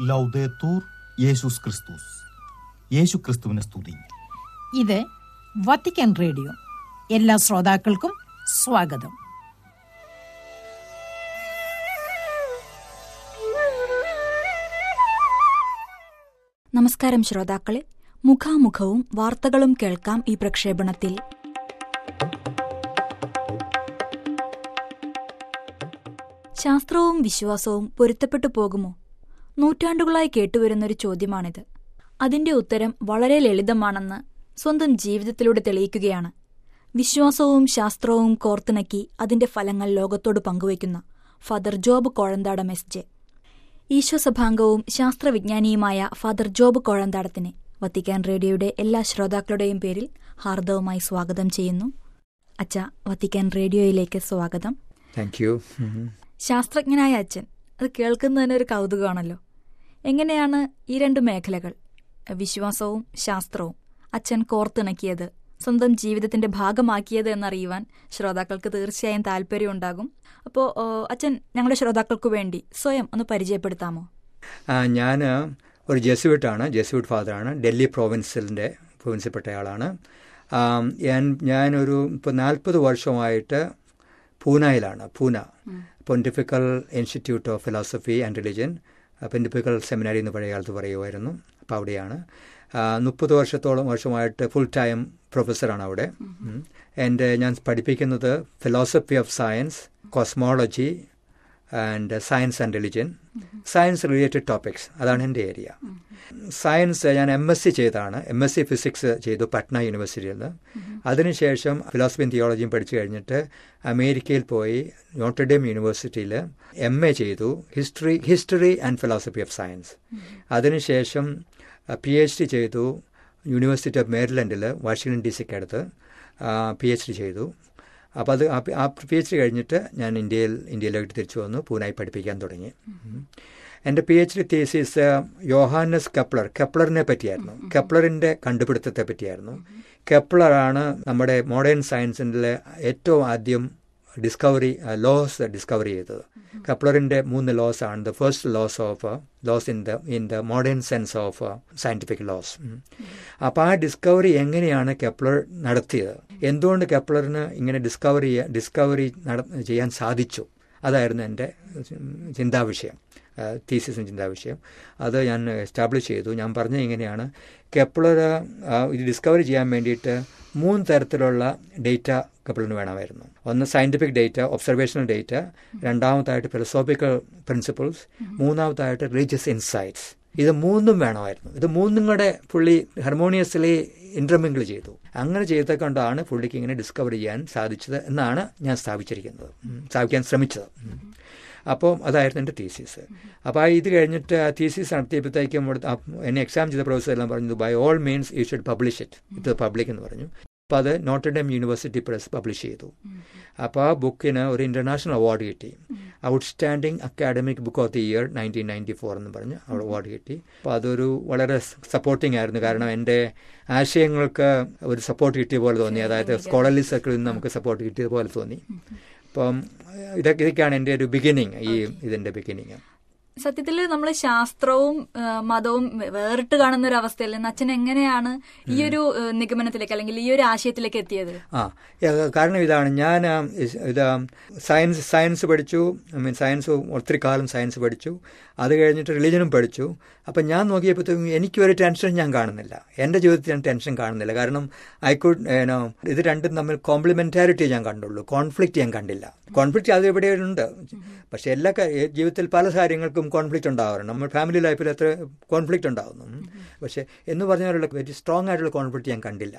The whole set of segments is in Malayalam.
ലൗദേത്തൂർ യേശുസ് ക്രിസ്തുസ് യേശു ക്രിസ്തുവിനെ സ്തുതി ഇത് വത്തിക്കാൻ റേഡിയോ എല്ലാ ശ്രോതാക്കൾക്കും സ്വാഗതം നമസ്കാരം ശ്രോതാക്കളെ മുഖാമുഖവും വാർത്തകളും കേൾക്കാം ഈ പ്രക്ഷേപണത്തിൽ ശാസ്ത്രവും വിശ്വാസവും പൊരുത്തപ്പെട്ടു പോകുമോ നൂറ്റാണ്ടുകളായി കേട്ടുവരുന്നൊരു ചോദ്യമാണിത് അതിന്റെ ഉത്തരം വളരെ ലളിതമാണെന്ന് സ്വന്തം ജീവിതത്തിലൂടെ തെളിയിക്കുകയാണ് വിശ്വാസവും ശാസ്ത്രവും കോർത്തിണക്കി അതിന്റെ ഫലങ്ങൾ ലോകത്തോട് പങ്കുവയ്ക്കുന്ന Father Job Kozhanthadam S J ഈശ്വസഭാംഗവും ശാസ്ത്രവിജ്ഞാനിയുമായ ഫാദർ ജോബ് കോഴന്താടത്തിനെ വത്തിക്കാൻ റേഡിയോയുടെ എല്ലാ ശ്രോതാക്കളുടെയും പേരിൽ ഹാർദവമായി സ്വാഗതം ചെയ്യുന്നു അച്ഛ വത്തിക്കാൻ റേഡിയോയിലേക്ക് സ്വാഗതം താങ്ക് യു ശാസ്ത്രജ്ഞനായ അച്ഛൻ അത് കേൾക്കുന്നതിന് ഒരു കൗതുകമാണല്ലോ എങ്ങനെയാണ് ഈ രണ്ട് മേഖലകൾ വിശ്വാസവും ശാസ്ത്രവും അച്ഛൻ കോർത്തിണക്കിയത് സ്വന്തം ജീവിതത്തിന്റെ ഭാഗമാക്കിയത് എന്നറിയുവാൻ ശ്രോതാക്കൾക്ക് തീർച്ചയായും താല്പര്യമുണ്ടാകും അപ്പോൾ അച്ഛൻ ഞങ്ങളുടെ ശ്രോതാക്കൾക്ക് വേണ്ടി സ്വയം ഒന്ന് പരിചയപ്പെടുത്താമോ ഞാൻ ഒരു ജെസുവിട്ടാണ് ജെസുവിറ്റ് ഫാദറാണ് ഡൽഹി പ്രോവിൻസിലിൻ്റെ പ്രോവിൻസിൽപ്പെട്ടയാളാണ് ഞാൻ ഞാനൊരു ഇപ്പോൾ നാൽപ്പത് വർഷമായിട്ട് പൂനയിലാണ് Pune pontifical institute of philosophy and religion pontifical seminary എന്ന് പഴയ കാലത്ത് പറയുമായിരുന്നു അപ്പോൾ അവിടെയാണ് മുപ്പത് വർഷത്തോളം വർഷമായിട്ട് ഫുൾ ടൈം പ്രൊഫസറാണ് അവിടെ എൻ്റെ ഞാൻ പഠിപ്പിക്കുന്നത് philosophy of science cosmology and science and religion science related topics അതാണ് എൻ്റെ ഏരിയ സയൻസ് ഞാൻ എം എസ് സി ചെയ്താണ് എം എസ് സി ഫിസിക്സ് ചെയ്തു പട്ന യൂണിവേഴ്സിറ്റിയിൽ നിന്ന് അതിനുശേഷം ഫിലോസഫിയും തിയോളജിയും പഠിച്ചു കഴിഞ്ഞിട്ട് അമേരിക്കയിൽ പോയി നോട്ടർഡേം യൂണിവേഴ്സിറ്റിയിൽ എം എ ചെയ്തു history history and philosophy of science അതിനുശേഷം പി എച്ച് ഡി ചെയ്തു യൂണിവേഴ്സിറ്റി ഓഫ് മേരിലൻഡിൽ വാഷിങ്ടൺ ഡി സിക്ക് അടുത്ത് പി എച്ച് ഡി ചെയ്തു അപ്പോൾ അത് ആ പി എച്ച് ഡി കഴിഞ്ഞിട്ട് ഞാൻ ഇന്ത്യയിൽ ഇന്ത്യയിലേക്ക് തിരിച്ചു വന്നു പൂനായി പഠിപ്പിക്കാൻ തുടങ്ങി എൻ്റെ P H D thesis Johannes Kepler കെപ്ലറിനെ പറ്റിയായിരുന്നു കെപ്ലറിൻ്റെ കണ്ടുപിടുത്തത്തെ പറ്റിയായിരുന്നു കെപ്ലറാണ് നമ്മുടെ മോഡേൺ സയൻസിൻ്റെ ഏറ്റവും ആദ്യം ഡിസ്കവറി ലോസ് ഡിസ്കവർ ചെയ്തത് കപ്ലറിൻ്റെ മൂന്ന് ലോസ് ആണ് the first laws of laws in the in the modern sense of scientific laws അപ്പോൾ ആ ഡിസ്കവറി എങ്ങനെയാണ് കെപ്ലർ നടത്തിയത് എന്തുകൊണ്ട് കെപ്ലറിന് ഇങ്ങനെ ഡിസ്കവറി ഡിസ്കവറി നട ചെയ്യാൻ സാധിച്ചു അതായിരുന്നു എൻ്റെ ചിന്താവിഷയം തീസിസും ചിന്താവിഷയം അത് ഞാൻ എസ്റ്റാബ്ലിഷ് ചെയ്തു ഞാൻ പറഞ്ഞ ഇങ്ങനെയാണ് കെപ്ലർ ഇത് ഡിസ്കവറി ചെയ്യാൻ വേണ്ടിയിട്ട് മൂന്ന് തരത്തിലുള്ള ഡേറ്റ കപ്പിളിന് വേണമായിരുന്നു ഒന്ന് സയൻറ്റിഫിക് ഡേറ്റ ഒബ്സർവേഷണൽ ഡേറ്റ രണ്ടാമതായിട്ട് ഫിലോസോഫിക്കൽ പ്രിൻസിപ്പിൾസ് മൂന്നാമതായിട്ട് റിലീജിയസ് ഇൻസൈറ്റ്സ് ഇത് മൂന്നും വേണമായിരുന്നു ഇത് മൂന്നും കൂടെ പുള്ളി ഹാർമോണിയസ്ലി ഇൻട്രമിങ്കിൾ ചെയ്തു അങ്ങനെ ചെയ്ത കൊണ്ടാണ് പുള്ളിക്ക് ഇങ്ങനെ ഡിസ്കവർ ചെയ്യാൻ സാധിച്ചത് എന്നാണ് ഞാൻ സ്ഥാപിച്ചിരിക്കുന്നത് സ്ഥാപിക്കാൻ ശ്രമിച്ചത് അപ്പോൾ അതായിരുന്നു എൻ്റെ തീസീസ് അപ്പോൾ ഇത് കഴിഞ്ഞിട്ട് ആ തീസീസ് നടത്തിയപ്പോഴത്തേക്കും എന്നെ എക്സാം ചെയ്ത പ്രൊഫസർ എല്ലാം പറഞ്ഞു by all means you should publish it ഇത് പബ്ലിക് എന്ന് പറഞ്ഞു അപ്പോൾ അത് നോട്ടർഡം യൂണിവേഴ്സിറ്റി പ്രസ് പബ്ലിഷ് ചെയ്തു അപ്പോൾ ആ ബുക്കിന് ഒരു ഇൻ്റർനാഷണൽ അവാർഡ് കിട്ടി outstanding academic book of the year nineteen ninety four എന്ന് പറഞ്ഞ് അവാർഡ് കിട്ടി അപ്പോൾ അതൊരു വളരെ സപ്പോർട്ടിംഗ് ആയിരുന്നു കാരണം എൻ്റെ ആശയങ്ങൾക്ക് ഒരു സപ്പോർട്ട് കിട്ടിയ പോലെ തോന്നി അതായത് സ്കോളർലി സർക്കിളിൽ നിന്ന് നമുക്ക് സപ്പോർട്ട് കിട്ടിയ പോലെ തോന്നി അപ്പം ഇതൊക്കെ ഇതൊക്കെയാണ് എൻ്റെ ഒരു ബിഗിനിങ് ഈ ഇതിൻ്റെ ബിഗിനിങ് സത്യത്തിൽ നമ്മൾ ശാസ്ത്രവും മതവും വേറിട്ട് കാണുന്ന ഒരു അവസ്ഥയിൽ നിന്ന് അച്ഛൻ എങ്ങനെയാണ് ഈ ഒരു നിഗമനത്തിലേക്ക് അല്ലെങ്കിൽ ഈ ഒരു ആശയത്തിലേക്ക് എത്തിയത് ആ കാരണം ഇതാണ് ഞാൻ ഇത് സയൻസ് സയൻസ് പഠിച്ചു ഐ മീൻ സയൻസ് ഒത്തിരി കാലം സയൻസ് പഠിച്ചു അത് കഴിഞ്ഞിട്ട് റിലീജനും പഠിച്ചു അപ്പം ഞാൻ നോക്കിയപ്പോഴത്തേക്കും എനിക്കൊരു ടെൻഷൻ ഞാൻ കാണുന്നില്ല എൻ്റെ ജീവിതത്തിൽ ഞാൻ ടെൻഷൻ കാണുന്നില്ല കാരണം ഐ കുഡ് ഏനോ ഇത് രണ്ടും തമ്മിൽ കോംപ്ലിമെൻറ്റാരിറ്റി ഞാൻ കണ്ടുള്ളൂ കോൺഫ്ലിക്റ്റ് ഞാൻ കണ്ടില്ല കോൺഫ്ലിക്റ്റ് അത് ഇവിടെ ഉണ്ട് പക്ഷേ എല്ലാ ജീവിതത്തിൽ പല കാര്യങ്ങൾക്കും കോൺഫ്ലിക്റ്റ് ഉണ്ടാവാറുണ്ട് നമ്മൾ ഫാമിലി ലൈഫിൽ എത്ര കോൺഫ്ലിക്റ്റ് ഉണ്ടാകുന്നു പക്ഷേ എന്ന് പറഞ്ഞാലുള്ള വെരി സ്ട്രോങ് ആയിട്ടുള്ള കോൺഫ്ലിക്റ്റ് ഞാൻ കണ്ടില്ല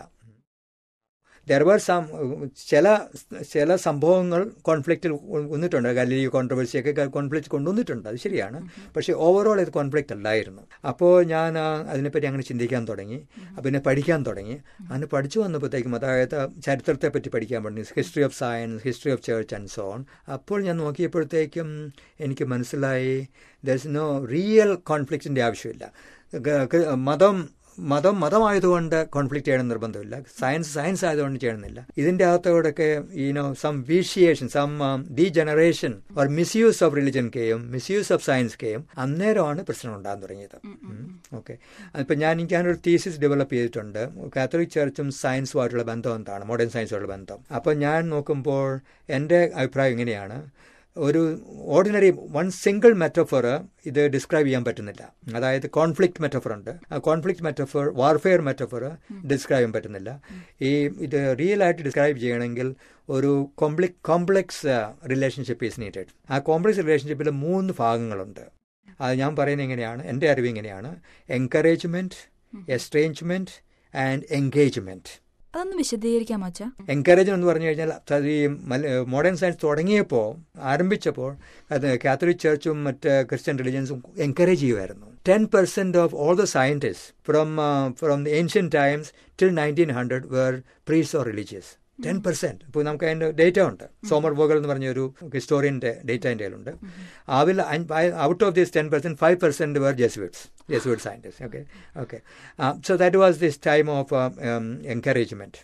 ദർ വർ സം ചില ചില സംഭവങ്ങൾ കോൺഫ്ലിക്റ്റിൽ വന്നിട്ടുണ്ട് ഗലീലിയോ കോൺട്രവേഴ്സിയൊക്കെ കോൺഫ്ലിക്റ്റ് കൊണ്ടുവന്നിട്ടുണ്ട് അത് ശരിയാണ് പക്ഷേ ഓവറോൾ ഇത് കോൺഫ്ലിക്റ്റ് അല്ലായിരുന്നു അപ്പോൾ ഞാൻ അതിനെപ്പറ്റി അങ്ങനെ ചിന്തിക്കാൻ തുടങ്ങി പിന്നെ പഠിക്കാൻ തുടങ്ങി അങ്ങനെ പഠിച്ചു വന്നപ്പോഴത്തേക്കും അതായത് ചരിത്രത്തെ പറ്റി പഠിക്കാൻ തുടങ്ങി history of science history of church and so on അപ്പോൾ ഞാൻ നോക്കിയപ്പോഴത്തേക്കും എനിക്ക് മനസ്സിലായി ദർ ഇസ് നോ റിയൽ കോൺഫ്ലിക്റ്റിൻ്റെ ആവശ്യമില്ല മതം മതം മതമായതുകൊണ്ട് കോൺഫ്ലിക്റ്റ് ചെയ്യണം നിർബന്ധമില്ല സയൻസ് സയൻസ് ആയതുകൊണ്ട് ചെയ്യണമെന്നില്ല ഇതിന്റെ അകത്തോടൊക്കെ you know some vitiation some degeneration or misuse of religion കെയും മിസ്യൂസ് ഓഫ് സയൻസ് കെയും അന്നേരമാണ് പ്രശ്നം ഉണ്ടാകാൻ തുടങ്ങിയത് ഓക്കെ ഇപ്പം ഞാൻ ഞാനൊരു തീസിസ് ഡെവലപ്പ് ചെയ്തിട്ടുണ്ട് കാത്തലിക് ചർച്ചും സയൻസുമായിട്ടുള്ള ബന്ധം എന്താണ് മോഡേൺ സയൻസുമായിട്ടുള്ള ബന്ധം അപ്പം ഞാൻ നോക്കുമ്പോൾ എൻ്റെ അഭിപ്രായം ഇങ്ങനെയാണ് ഒരു ഓർഡിനറി വൺ സിംഗിൾ മെറ്റഫർ ഇത് ഡിസ്ക്രൈബ് ചെയ്യാൻ പറ്റുന്നില്ല അതായത് കോൺഫ്ലിക്റ്റ് മെറ്റഫർ ഉണ്ട് ആ conflict metaphor warfare metaphor describe ചെയ്യാൻ പറ്റുന്നില്ല ഈ ഇത് റിയൽ ആയിട്ട് ഡിസ്ക്രൈബ് ചെയ്യണമെങ്കിൽ ഒരു കോംപ്ലിക് കോംപ്ലക്സ് റിലേഷൻഷിപ്പ് ഈസ് നീറ്റഡ് ആ കോംപ്ലക്സ് റിലേഷൻഷിപ്പിൽ മൂന്ന് ഭാഗങ്ങളുണ്ട് അത് ഞാൻ പറയുന്നത് എങ്ങനെയാണ് എൻ്റെ അറിവ് ഇങ്ങനെയാണ് എൻകറേജ്മെൻറ്റ് എസ്ട്രേഞ്ച്മെൻറ്റ് ആൻഡ് എൻഗേജ്മെൻറ്റ് അതൊന്ന് വിശദീകരിക്കാമോ അച്ഛാ എൻകറേജ്മെന്റ് എന്ന് പറഞ്ഞു കഴിഞ്ഞാൽ അത് ഈ മോഡേൺ സയൻസ് തുടങ്ങിയപ്പോൾ ആരംഭിച്ചപ്പോൾ അത് കാത്തലിക് ചർച്ചും മറ്റ് ക്രിസ്ത്യൻ റിലിജൻസും എൻകറേജ് ചെയ്യുമായിരുന്നു ten percent of all the scientist from from the ancient times till nineteen hundred were priests or religious ten percent ഇപ്പോൾ നമുക്ക് അതിൻ്റെ ഡേറ്റ ഉണ്ട് സോമർ വോഗൽ എന്ന് പറഞ്ഞ ഒരു ഹിസ്റ്റോറിയൻ്റെ ഡേറ്റ എൻ്റെ കയ്യിലുണ്ട് അതിൽ out of this ten percent five percent were Jesuits Jesuit scientist okay okay so that was this time of encouragement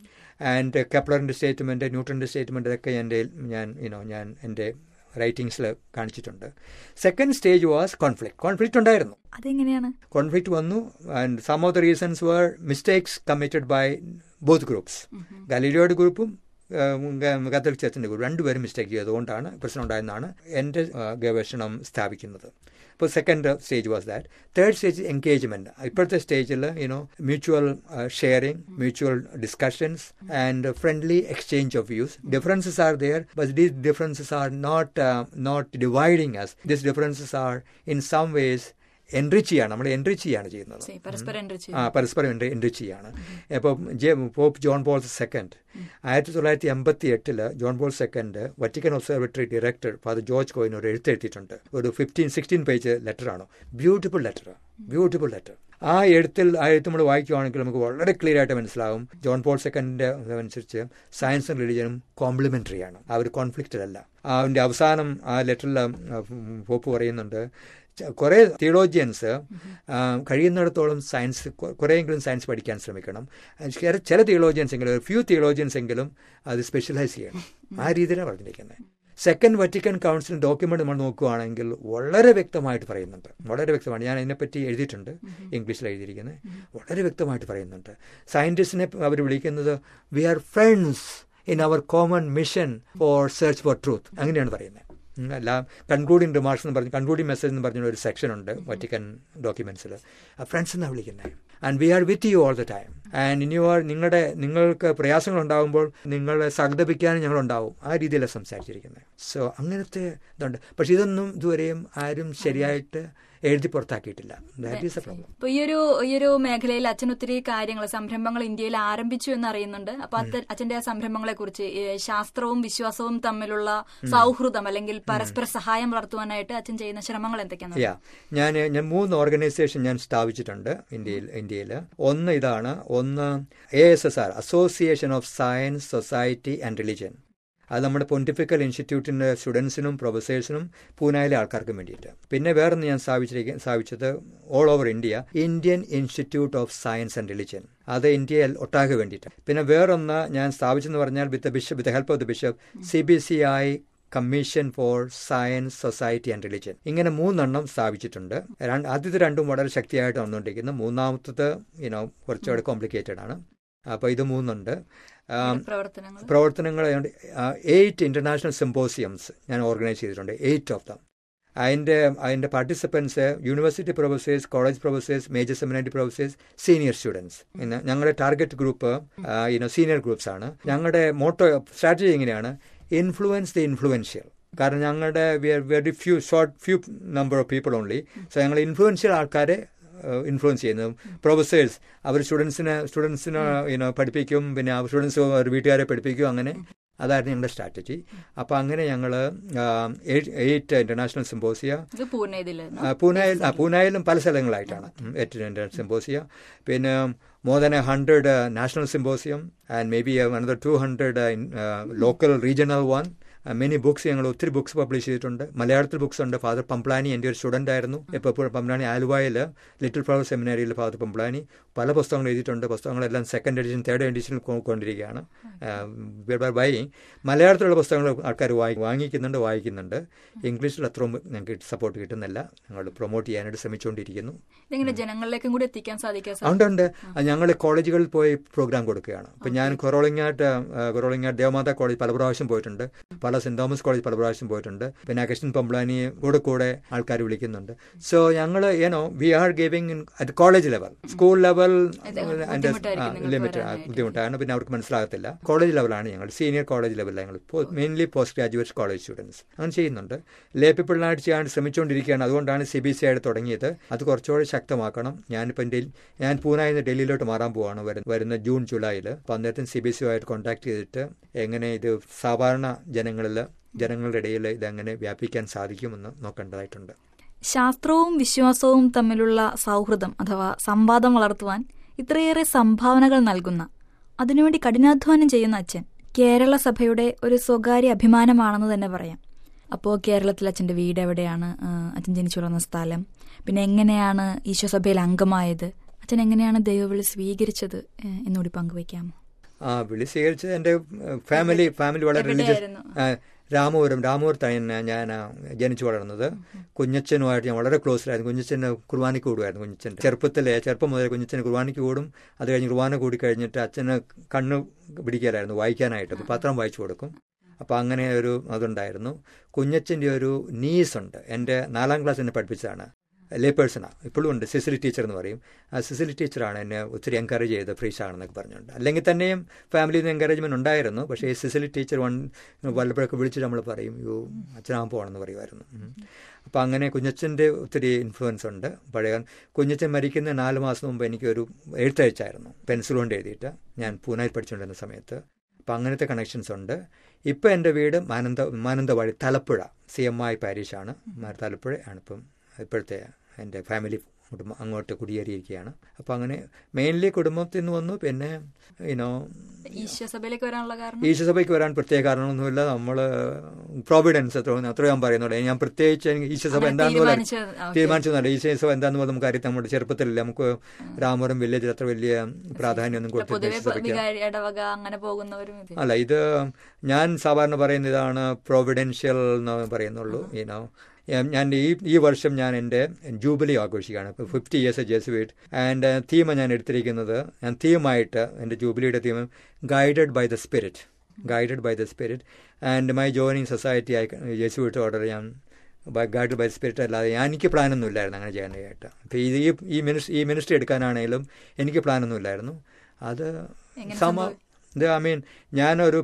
and കെപ്ലറിൻ്റെ സ്റ്റേറ്റ്മെൻറ്റ് ന്യൂട്ടൻ്റെ സ്റ്റേറ്റ്മെൻറ്റ് ഇതൊക്കെ എൻ്റെ ഞാൻ യുനോ ഞാൻ എൻ്റെ റൈറ്റിങ്സിൽ കാണിച്ചിട്ടുണ്ട് second stage was conflict conflict ഉണ്ടായിരുന്നു അതെങ്ങനെയാണ് കോൺഫ്ലിക്റ്റ് വന്നു and some of the reasons were mistakes committed by both groups ഗലീലിയോയുടെ ഗ്രൂപ്പും കത്തോലിക് ചർച്ചിൻ്റെ ഗ്രൂപ്പ് രണ്ടുപേരും മിസ്റ്റേക്ക് ചെയ്തുകൊണ്ടാണ് പ്രശ്നം ഉണ്ടായെന്നാണ് എൻ്റെ ഗവേഷണം സ്ഥാപിക്കുന്നത് ഇപ്പോൾ second stage was that third stage engagement ഇപ്പോഴത്തെ സ്റ്റേജിൽ you know mutual sharing mutual discussions and friendly exchange of views differences are there but these differences are not not dividing us these differences are in some ways enrich ചെയ്യാണ് നമ്മൾ എൻറിച്ച് ചെയ്യാണ് ചെയ്യുന്നത് പരസ്പരം enrich ആ പരസ്പരം എൻറിച്ച് ചെയ്യാണ് ഇപ്പോൾ ജെ പോപ്പ് ജോൺ പോൾ സെക്കൻഡ് ആയിരത്തി തൊള്ളായിരത്തി എൺപത്തി എട്ടില് John Paul second Vatican Observatory director Father George Coyne ഒരു എഴുത്തെഴുത്തിയിട്ടുണ്ട് ഒരു ഫിഫ്റ്റീൻ സിക്സ്റ്റീൻ പേജ് ലെറ്ററാണ് ബ്യൂട്ടിഫുൾ ലെറ്റർ ബ്യൂട്ടിഫുൾ ലെറ്റർ ആ എഴുത്തിൽ ആ എഴുത്ത് നമ്മൾ വായിക്കുകയാണെങ്കിൽ നമുക്ക് വളരെ ക്ലിയർ ആയിട്ട് മനസ്സിലാവും ജോൺ പോൾ സെക്കൻഡിന്റെ അനുസരിച്ച് സയൻസും റിലീജിയനും കോംപ്ലിമെന്ററി ആണ് ആ ഒരു കോൺഫ്ലിക്റ്റിലല്ല അതിന്റെ അവസാനം ആ ലെറ്ററിൽ പോപ്പ് പറയുന്നുണ്ട് കുറേ തിയോളജിയൻസ് കഴിയുന്നിടത്തോളം സയൻസ് കുറേയെങ്കിലും സയൻസ് പഠിക്കാൻ ശ്രമിക്കണം ചില തിയോളജിയൻസ് എങ്കിലും ഫ്യൂ തിയോളജിയൻസ് എങ്കിലും അത് സ്പെഷ്യലൈസ് ചെയ്യണം ആ രീതിയിലാണ് പറഞ്ഞിരിക്കുന്നത് സെക്കൻഡ് വറ്റിക്കൻ കൗൺസിൽ ഡോക്യുമെന്റ് നമ്മൾ നോക്കുകയാണെങ്കിൽ വളരെ വ്യക്തമായിട്ട് പറയുന്നുണ്ട് വളരെ വ്യക്തമാണ് ഞാൻ ഇതിനെപ്പറ്റി എഴുതിയിട്ടുണ്ട് ഇംഗ്ലീഷിൽ എഴുതിയിരിക്കുന്നത് വളരെ വ്യക്തമായിട്ട് പറയുന്നുണ്ട് സയൻറ്റിസ്റ്റിനെ അവർ വിളിക്കുന്നത് we are friends in our common mission for search for truth അങ്ങനെയാണ് പറയുന്നത് എല്ലാം കൺക്ലൂഡിങ് റിമാർക്സ് എന്ന് പറഞ്ഞ് കൺക്ലൂഡിങ് മെസ്സേജ് എന്ന് പറഞ്ഞ ഒരു സെക്ഷൻ ഉണ്ട് വറ്റിക്കൻ ഡോക്യുമെന്റ്സിൽ ഫ്രണ്ട്സ് എന്നാണ് വിളിക്കുന്നത് and we are with you all the time and ഇനി ആർ നിങ്ങളുടെ നിങ്ങൾക്ക് പ്രയാസങ്ങൾ ഉണ്ടാകുമ്പോൾ നിങ്ങളെ സഹതപിക്കാനും ഞങ്ങളുണ്ടാവും ആ രീതിയിലാണ് സംസാരിച്ചിരിക്കുന്നത് സോ അങ്ങനത്തെ ഇതുണ്ട് പക്ഷെ ഇതൊന്നും ഇതുവരെയും ആരും ശരിയായിട്ട് എഴുതി പുറത്താക്കിയിട്ടില്ല ദാറ്റ് ഈസ് എ പ്രോബ്ലം അപ്പൊ ഈ ഒരു ഈ ഒരു മേഖലയിൽ അച്ഛൻ ഒത്തിരി കാര്യങ്ങൾ സംരംഭങ്ങൾ ഇന്ത്യയിൽ ആരംഭിച്ചു എന്ന് അറിയുന്നുണ്ട് അപ്പൊ അച്ഛന്റെ ആ സംരംഭങ്ങളെ കുറിച്ച് ശാസ്ത്രവും വിശ്വാസവും തമ്മിലുള്ള സൗഹൃദം അല്ലെങ്കിൽ പരസ്പര സഹായം വളർത്തുവാനായിട്ട് അച്ഛൻ ചെയ്യുന്ന ശ്രമങ്ങൾ എന്തൊക്കെയാണ് യാ ഞാൻ ഞാൻ മൂന്ന് ഓർഗനൈസേഷൻ ഞാൻ സ്ഥാപിച്ചിട്ടുണ്ട് ഇന്ത്യയിൽ ഇന്ത്യയിൽ ഒന്ന് ഇതാണ് ഒന്ന് A S S R Association of Science Society and Religion അത് നമ്മുടെ പൊണ്ടിഫിക്കൽ ഇൻസ്റ്റിറ്റ്യൂട്ടിൻ്റെ സ്റ്റുഡൻസിനും പ്രൊഫസേഴ്സിനും പൂനായിലെ ആൾക്കാർക്കും വേണ്ടിയിട്ട് പിന്നെ വേറൊന്ന് ഞാൻ സ്ഥാപിച്ചിരിക്കുക സ്ഥാപിച്ചത് all over India Indian Institute of Science and Religion അത് ഇന്ത്യയിൽ ഒട്ടാകെ വേണ്ടിയിട്ട് പിന്നെ വേറൊന്ന് ഞാൻ സ്ഥാപിച്ചെന്ന് പറഞ്ഞാൽ with bishop with help of the bishop C B C I Commission for Science Society and Religion ഇങ്ങനെ മൂന്നെണ്ണം സ്ഥാപിച്ചിട്ടുണ്ട് ആദ്യത്തെ രണ്ടും വളരെ ശക്തിയായിട്ട് വന്നുകൊണ്ടിരിക്കുന്നു മൂന്നാമത്തത് യുനോ കുറച്ചുകൂടെ കോംപ്ലിക്കേറ്റഡ് ആണ് അപ്പോൾ ഇത് മൂന്നുണ്ട് പ്രവർത്തനങ്ങൾ എയ്റ്റ് ഇന്റർനാഷണൽ സിമ്പോസിയംസ് ഞാൻ ഓർഗനൈസ് ചെയ്തിട്ടുണ്ട് എയ്റ്റ് ഓഫ് ദം അതിൻ്റെ അതിൻ്റെ participants university professors college professors major seminary professors senior students ഇന്ന് ഞങ്ങളുടെ target group you know senior groups ആണ് ഞങ്ങളുടെ മോട്ടോ സ്ട്രാറ്റജി എങ്ങനെയാണ് ഇൻഫ്ലുവൻസ് ദി ഇൻഫ്ലുവൻഷ്യൽ കാരണം ഞങ്ങളുടെ we are very few short few number of people only so ഞങ്ങൾ ഇൻഫ്ലുവൻഷ്യൽ ആൾക്കാരെ ഇൻഫ്ലുവൻസ് ചെയ്യുന്നത് പ്രൊഫസേഴ്സ് അവർ സ്റ്റുഡൻസിനെ സ്റ്റുഡൻസിനെ യുനോ പഠിപ്പിക്കും പിന്നെ സ്റ്റുഡൻസ് വീട്ടുകാരെ പഠിപ്പിക്കും അങ്ങനെ അതായിരുന്നു ഞങ്ങളുടെ സ്ട്രാറ്റജി അപ്പോൾ അങ്ങനെ ഞങ്ങൾ എയ്റ്റ് ഇന്റർനാഷണൽ സിമ്പോസിയ പൂനെയിൽ പൂനെയിലും പല സ്ഥലങ്ങളായിട്ടാണ് എയ്റ്റ് ഇന്റർനാഷണൽ സിമ്പോസിയ പിന്നെ more than a hundred national symposium and may be another two hundred local regional one many books ഞങ്ങൾ ഒത്തിരി ബുക്സ് പബ്ലിഷ് ചെയ്തിട്ടുണ്ട് മലയാളത്തിൽ ബുക്സ് ഉണ്ട് ഫാദർ പംപ്ലാനി എൻ്റെ ഒരു സ്റ്റുഡൻ്റ് ആയിരുന്നു ഇപ്പോൾ ഇപ്പോൾ പംപ്ലാനി ആലുവയിൽ ലിറ്റിൽ ഫ്ലവർ സെമിനാരിയിൽ ഫാദർ പംപ്ലാനി പല പുസ്തകങ്ങൾ എഴുതിയിട്ടുണ്ട് പുസ്തകങ്ങളെല്ലാം സെക്കൻഡ് എഡിഷൻ തേർഡ് എഡിഷനിൽ കൊണ്ടിരിക്കുകയാണ് ബൈ മലയാളത്തിലുള്ള പുസ്തകങ്ങൾ ആൾക്കാർ വാങ്ങി വാങ്ങിക്കുന്നുണ്ട് വായിക്കുന്നുണ്ട് ഇംഗ്ലീഷിൽ അത്രയും ഞങ്ങൾക്ക് സപ്പോർട്ട് കിട്ടുന്നില്ല ഞങ്ങൾ പ്രൊമോട്ട് ചെയ്യാനായിട്ട് ശ്രമിച്ചുകൊണ്ടിരിക്കുന്നു ഇതെങ്ങനെ ജനങ്ങളിലേക്കും കൂടി എത്തിക്കാൻ സാധിക്കാൻ ഉണ്ട് ഉണ്ട് ഞങ്ങൾ കോളേജുകളിൽ പോയി പ്രോഗ്രാം കൊടുക്കുകയാണ് ഇപ്പം ഞാൻ കൊറോളിങ്ങാട്ട് കൊറോളിങ്ങാട്ട് ദേവമാതാ കോളേജ് പല പ്രാവശ്യം പോയിട്ടുണ്ട് പല സെന്റ് തോമസ് കോളേജ് പല പ്രാവശ്യം പോയിട്ടുണ്ട് പിന്നെ അഗസ്റ്റിൻ പംപ്ലാനി കൂടെ കൂടെ ആൾക്കാർ വിളിക്കുന്നുണ്ട് സോ ഞങ്ങൾ ഏനോ we are giving at college level school level അതിന്റെ ലിമിറ്റ് ബുദ്ധിമുട്ടാണ് പിന്നെ അവർക്ക് മനസ്സിലാകത്തില്ല കോളേജ് ലെവലാണ് ഞങ്ങൾ സീനിയർ കോളേജ് ലെവലിലാണ് ഞങ്ങൾ mainly post graduate college students അങ്ങനെ ചെയ്യുന്നുണ്ട് ലേ പീപ്പിളിനായിട്ട് ചെയ്യാൻ ശ്രമിച്ചുകൊണ്ടിരിക്കുകയാണ് അതുകൊണ്ടാണ് സി ബി സി ആയിട്ട് തുടങ്ങിയത് അത് കുറച്ചുകൂടി ശക്തമാക്കണം ഞാനിപ്പം ഡൽഹി ഞാൻ പൂനായിൽ നിന്ന് ഡൽഹിയിലോട്ട് മാറാൻ പോവാണ് വരുന്ന ജൂൺ ജൂലൈയിൽ അപ്പോൾ അന്നേരത്തിന് സി ബി സി ആയിട്ട് കോൺടാക്ട് ചെയ്തിട്ട് എങ്ങനെ ഇത് സാധാരണ ജനങ്ങളിൽ ജനങ്ങളുടെ ഇടയിൽ ഇതെങ്ങനെ വ്യാപിക്കാൻ സാധിക്കുമെന്ന് നോക്കേണ്ടതായിട്ടുണ്ട് ശാസ്ത്രവും വിശ്വാസവും തമ്മിലുള്ള സൗഹൃദം അഥവാ സംവാദം വളർത്തുവാൻ ഇത്രയേറെ സംഭാവനകൾ നൽകുന്ന അതിനുവേണ്ടി കഠിനാധ്വാനം ചെയ്യുന്ന അച്ഛൻ കേരള സഭയുടെ ഒരു സ്വകാര്യ അഭിമാനമാണെന്ന് തന്നെ പറയാം അപ്പോൾ കേരളത്തിൽ അച്ഛൻ്റെ വീട് എവിടെയാണ് അച്ഛൻ ജനിച്ചു വളർന്ന സ്ഥലം പിന്നെ എങ്ങനെയാണ് ഈശോസഭയിൽ അംഗമായത് അച്ഛൻ എങ്ങനെയാണ് ദൈവവിളി സ്വീകരിച്ചത് എന്നുകൂടി പങ്കുവയ്ക്കാമോ ആ വിളി സ്വീകരിച്ചത് എൻ്റെ ഫാമിലി ഫാമിലി വളരെ റിലീജിയസ് രാമപുരം രാമപുരത്താണ് ഞാൻ ജനിച്ചു വളർന്നത് കുഞ്ഞച്ചനുമായിട്ട് ഞാൻ വളരെ ക്ലോസിലായിരുന്നു കുഞ്ഞച്ചന് കുർബാനയ്ക്ക് കൂടുമായിരുന്നു കുഞ്ഞച്ചൻ ചെറുപ്പത്തിലെ ചെറുപ്പം മുതൽ കുഞ്ഞച്ചന് കുർബാനയ്ക്ക് കൂടും അത് കഴിഞ്ഞ് കുർബാന കൂടി കഴിഞ്ഞിട്ട് അച്ഛന് കണ്ണ് പിടിക്കലായിരുന്നു വായിക്കാനായിട്ട് അപ്പോൾ പത്രം വായിച്ചു കൊടുക്കും അപ്പോൾ അങ്ങനെ ഒരു അതുണ്ടായിരുന്നു കുഞ്ഞച്ചൻ്റെ ഒരു നീസ് ഉണ്ട് എൻ്റെ നാലാം ക്ലാസ് എന്നെ പഠിപ്പിച്ചതാണ് ലേ പേഴ്സണാണ് ഇപ്പോഴും ഉണ്ട് സിസിലി ടീച്ചർ എന്ന് പറയും ആ സിസിലി ടീച്ചറാണ് എന്നെ ഒത്തിരി എൻകറേജ് ചെയ്ത് ഫ്രീഷ് ആണെന്നൊക്കെ പറഞ്ഞുകൊണ്ട് അല്ലെങ്കിൽ തന്നെയും ഫാമിലിയിൽ നിന്ന് എൻകറേജ്മെൻറ്റ് ഉണ്ടായിരുന്നു പക്ഷേ ഈ സിസിലി ടീച്ചർ വൺ വല്ലപ്പോഴൊക്കെ വിളിച്ചിട്ട് നമ്മൾ പറയും യോ അച്ഛനാകാൻ പോകണമെന്ന് പറയുമായിരുന്നു അപ്പോൾ അങ്ങനെ കുഞ്ഞച്ചൻ്റെ ഒത്തിരി ഇൻഫ്ലുവൻസ് ഉണ്ട് പഴയ കുഞ്ഞച്ചൻ മരിക്കുന്ന നാല് മാസം മുമ്പ് എനിക്കൊരു എഴുത്തയച്ചായിരുന്നു പെൻസിൽ കൊണ്ട് എഴുതിയിട്ട് ഞാൻ പൂനായിൽ പഠിച്ചുകൊണ്ടിരുന്ന സമയത്ത് അപ്പോൾ അങ്ങനത്തെ കണക്ഷൻസ് ഉണ്ട് ഇപ്പോൾ എൻ്റെ വീട് മാനന്ത Mananthavady Thalappuzha C M I പാരീഷാണ് തലപ്പുഴ ആണിപ്പം ഇപ്പോഴത്തെ എൻ്റെ ഫാമിലി കുടുംബം അങ്ങോട്ട് കുടിയേറിയിരിക്കുകയാണ് അപ്പോൾ അങ്ങനെ മെയിൻലി കുടുംബത്തിൽ നിന്ന് വന്നു പിന്നെ ഇനോ ഈശ്വസഭയിലേക്ക് വരാനുള്ള കാരണം ഈശ്വസഭയ്ക്ക് വരാൻ പ്രത്യേക കാരണമൊന്നുമില്ല നമ്മൾ പ്രോവിഡൻസ് അത്ര അത്ര ഞാൻ പറയുന്നുള്ളൂ ഞാൻ പ്രത്യേകിച്ച് ഈശ്വസഭ എന്താണെന്ന് പോലെ തീരുമാനിച്ചതല്ല ഈശ്വസഭ എന്താണെന്ന് പോലെ നമുക്ക് അറിയാം നമ്മുടെ ചെറുപ്പത്തിലില്ല നമുക്ക് രാമപുരം വില്ലേജിൽ അത്ര വലിയ പ്രാധാന്യമൊന്നും കൊടുത്തില്ല അങ്ങനെ പോകുന്നവരും അല്ല ഇത് ഞാൻ സാധാരണ പറയുന്ന ഇതാണ് പ്രോവിഡൻഷ്യൽ എന്ന് പറയുന്നുള്ളൂ ഈനോ ഞാൻ ഈ ഈ വർഷം ഞാൻ എൻ്റെ ജൂബിലി ആഘോഷിക്കുകയാണ് fifty years Jesuit and theme ഞാൻ എടുത്തിരിക്കുന്നത് ഞാൻ തീമായിട്ട് എൻ്റെ ജൂബിലിയുടെ theme guided by the spirit guided by the spirit and my joining society ആയി ജെസുവേറ്റ് ഓർഡർ ഞാൻ ഗൈഡ് ബൈ സ്പിരിറ്റ് അല്ലാതെ എനിക്ക് പ്ലാനൊന്നും ഇല്ലായിരുന്നു അങ്ങനെ ചെയ്യാനായിട്ട് അപ്പോൾ ഇത് ഈ ഈ മിനിസ് ഈ മിനിസ്ട്രി എടുക്കാനാണെങ്കിലും എനിക്ക് പ്ലാനൊന്നും ഇല്ലായിരുന്നു അത് സമ ഇത് ഐ മീൻ ഞാനൊരു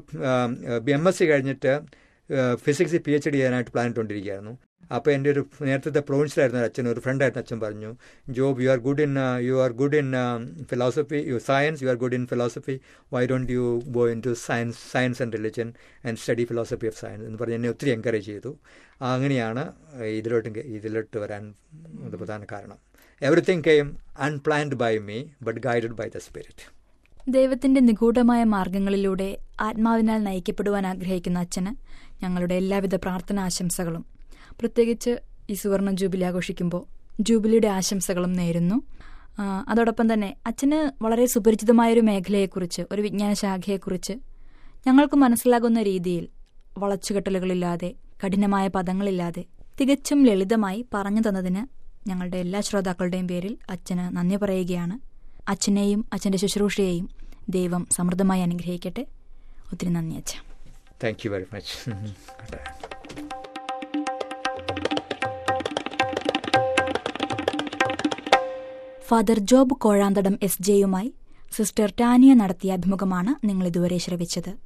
എം എസ് സി കഴിഞ്ഞിട്ട് ഫിസിക്സ് പി എച്ച് ഡി ചെയ്യാനായിട്ട് പ്ലാൻ ഇട്ടുകൊണ്ടിരിക്കുകയായിരുന്നു അപ്പോൾ എൻ്റെ ഒരു നേരത്തെ പ്രൊവിൻഷ്യലായിരുന്ന അച്ഛൻ ഒരു ഫ്രണ്ടായിരുന്നു അച്ഛൻ പറഞ്ഞു Job you are good in you are good in philosophy you science you are good in philosophy why don't you go into science science and religion and study philosophy of science എന്ന് പറഞ്ഞ് എന്നെ ഒത്തിരി എൻകറേജ് ചെയ്തു അങ്ങനെയാണ് ഇതിലോട്ട് ഇതിലോട്ട് വരാൻ പ്രധാന കാരണം everything came unplanned by me but guided by the spirit ദൈവത്തിന്റെ നിഗൂഢമായ മാർഗങ്ങളിലൂടെ ആത്മാവിനാൽ നയിക്കപ്പെടുവാൻ ആഗ്രഹിക്കുന്ന അച്ഛന് ഞങ്ങളുടെ എല്ലാവിധ പ്രാർത്ഥന ആശംസകളും പ്രത്യേകിച്ച് ഈ സുവർണ ജൂബിലി ആഘോഷിക്കുമ്പോൾ ജൂബിലിയുടെ ആശംസകളും നേരുന്നു അതോടൊപ്പം തന്നെ അച്ഛന് വളരെ സുപരിചിതമായൊരു മേഖലയെക്കുറിച്ച് ഒരു വിജ്ഞാന ശാഖയെക്കുറിച്ച് ഞങ്ങൾക്ക് മനസ്സിലാകുന്ന രീതിയിൽ വളച്ചുകെട്ടലുകളില്ലാതെ കഠിനമായ പദങ്ങളില്ലാതെ തികച്ചും ലളിതമായി പറഞ്ഞു തന്നതിന് ഞങ്ങളുടെ എല്ലാ ശ്രോതാക്കളുടെയും പേരിൽ അച്ഛന് നന്ദി പറയുകയാണ് അച്ഛനെയും അച്ഛൻ്റെ ശുശ്രൂഷയെയും ദൈവം സമൃദ്ധമായി അനുഗ്രഹിക്കട്ടെ ഒത്തിരി നന്ദി അച്ഛ thank you very much Father Job Kozhamthadam S ജെയുമായി സിസ്റ്റർ ടാനിയ നടത്തിയ അഭിമുഖമാണ് നിങ്ങൾ ഇതുവരെ ശ്രവിച്ചത്